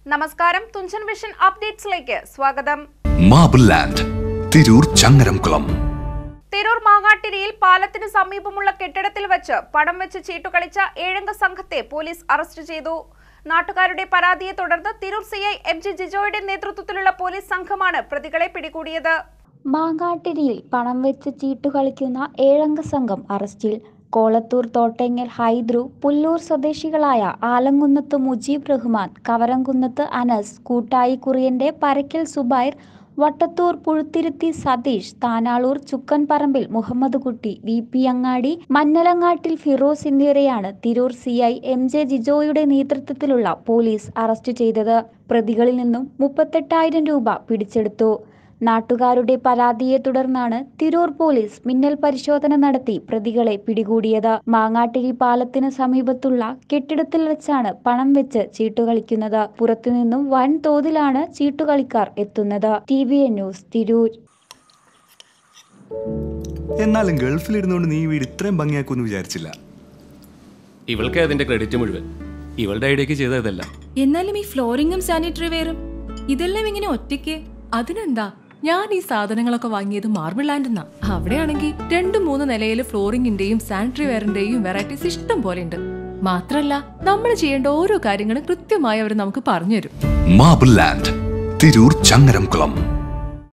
നമസ്കാരം തുഞ്ചൻ വിഷൻ അപ്ഡേറ്റ്സിലേക്ക് സ്വാഗതം മാബിൾ ലാൻഡ് തിരൂർ ചങ്ങരംകുളം തിരൂർ മാങ്ങാട്ടിരിയിൽ പാലത്തിന് സമീപമുള്ള കെട്ടിടത്തിൽ വെച്ച് പണം വെച്ച് ചീട്ടുകളിച്ച ഏഴംഗ സംഘത്തെ പോലീസ് അറസ്റ്റ് ചെയ്തു നാട്ടുകാരുടെ പരാതിയെ തുടർന്ന് തിരൂർ സിഐ എം ജി ജിജോയുടെ നേതൃത്വത്തിലുള്ള പോലീസ് സംഘമാണ് പ്രതികളെ പിടികൂടിയത് മാങ്ങാട്ടിരിയിൽ പണം വെച്ച് ചീട്ടു കളിക്കുന്ന ഏഴംഗ സംഘം അറസ്റ്റിൽ കോളത്തൂർ തോട്ടെങ്ങൽ ഹൈദ്രു പുല്ലൂർ സ്വദേശികളായ ആലങ്കുന്നത്ത് മുജീബ് റഹ്മാൻ കവരംകുന്നത്ത് അനസ് കൂട്ടായി കുറിയന്റെ പരക്കൽ സുബൈർ വട്ടത്തൂർ പുഴുത്തിരുത്തി സതീഷ് താനാളൂർ ചുക്കൻപറമ്പിൽ മുഹമ്മദ് കുട്ടി വി പി അങ്ങാടി മന്നലങ്ങാട്ടിൽ ഫിറോസ് എന്നിവരെയാണ് Tirur C I M J ജിജോയുടെ നേതൃത്വത്തിലുള്ള പോലീസ് അറസ്റ്റ് ചെയ്തത് പ്രതികളിൽ നിന്നും മുപ്പത്തെട്ടായിരം രൂപ പിടിച്ചെടുത്തു നാട്ടുകാരുടെ പരാതിയെ തുടർന്നാണ് തിരൂർ പോലീസ് മിന്നൽ പരിശോധന നടത്തി പ്രതികളെ പിടികൂടിയത് മാങ്ങാട്ടിരി പാലത്തിന് സമീപത്തുള്ള കെട്ടിടത്തിൽ വെച്ചാണ് പണം വെച്ച് ചീട്ടുകളിക്കുന്നത് പുറത്തുനിന്നും വൻ തോതിലാണ് ചീട്ടുകളിക്കാർ എത്തുന്നത് T V N news Tirur എന്നാലും ഗൾഫിലിരുന്നുകൊണ്ട് നീ ഈ വീട് ഇത്രയും ഭംഗിയാക്കുമെന്ന് വിചാരിച്ചില്ല ഇവൾക്ക് അതിന്റെ ക്രെഡിറ്റ് മുഴുവൻ ഇവളുടെ ഐഡിയക്ക് ചെയ്ത ഇതല്ല എന്നാലും ഈ ഫ്ലോറിങ്ങും സാനിറ്ററി വെയറും ഇതെല്ലാം ഇങ്ങനെ ഒറ്റയ്ക്ക് അതിനെന്താ ഞാൻ ഈ സാധനങ്ങളൊക്കെ വാങ്ങിയത് മാർബിൾ ലാൻഡ് എന്നാ അവിടെയാണെങ്കിൽ രണ്ടു മൂന്ന് നിലയിൽ ഫ്ലോറിംഗിന്റെയും സാനിറ്ററി വെയറിന്റെയും വെറൈറ്റീസ് ഇഷ്ടം പോലെ ഉണ്ട് മാത്രല്ല നമ്മൾ ചെയ്യേണ്ട ഓരോ കാര്യങ്ങളും കൃത്യമായി അവർ നമുക്ക് പറഞ്ഞുതരും മാബിൾ ലാൻഡ് തിരൂർ ചങ്ങരംകുളം